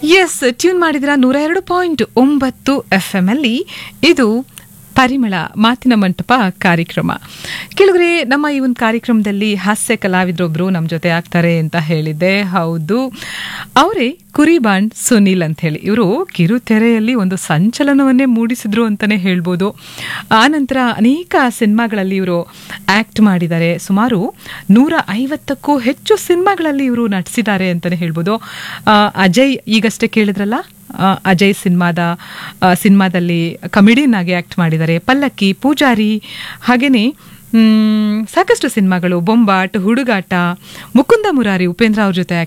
S tune ಮಾಡಿದ್ರ ನೂರ ಎರಡು ಪಾಯಿಂಟ್ ಒಂಬತ್ತು ಎಫ್ ಎಂ ಅಲ್ಲಿ ಇದು ಪರಿಮಳ ಮಾತಿನ ಮಂಟಪ ಕಾರ್ಯಕ್ರಮ ಕೆಲವರೆ ನಮ್ಮ ಈ ಒಂದು ಕಾರ್ಯಕ್ರಮದಲ್ಲಿ ಹಾಸ್ಯ ಕಲಾವಿದರೊಬ್ರು ನಮ್ಮ ಜೊತೆ ಆಗ್ತಾರೆ ಅಂತ ಹೇಳಿದ್ದೆ ಹೌದು ಅವರೇ ಕುರಿಬಾಂಡ್ ಸುನೀಲ್ ಅಂತ ಹೇಳಿ ಇವರು ಕಿರುತೆರೆಯಲ್ಲಿ ಒಂದು ಸಂಚಲನವನ್ನೇ ಮೂಡಿಸಿದ್ರು ಅಂತಾನೆ ಹೇಳ್ಬೋದು ಆ ನಂತರ ಅನೇಕ ಸಿನಿಮಾಗಳಲ್ಲಿ ಇವರು ಆಕ್ಟ್ ಮಾಡಿದ್ದಾರೆ ಸುಮಾರು ನೂರ ಐವತ್ತಕ್ಕೂ ಹೆಚ್ಚು ಸಿನಿಮಾಗಳಲ್ಲಿ ಇವರು ನಟಿಸಿದ್ದಾರೆ ಅಂತಾನೆ ಹೇಳ್ಬೋದು ಆ, ಅಜಯ್ ಈಗಷ್ಟೇ ಕೇಳಿದ್ರಲ್ಲ ಆ, ಅಜಯ್ ಸಿನಿಮಾದ ಆ, ಸಿನಿಮಾದಲ್ಲಿ ಕಮಿಡಿಯನ್ ಆಗಿ ಆಕ್ಟ್ ಮಾಡಿದ್ದಾರೆ ಪಲ್ಲಕ್ಕಿ ಪೂಜಾರಿ ಹಾಗೇನೆ ಮ್, ಸಾಕಷ್ಟು ಸಿನಿಮಾಗಳು ಬೊಂಬಾಟ್ ಹುಡುಗಾಟ ಮುಕುಂದ ಮುರಾರಿ ಉಪೇಂದ್ರ ಅವ್ರ ಜೊತೆ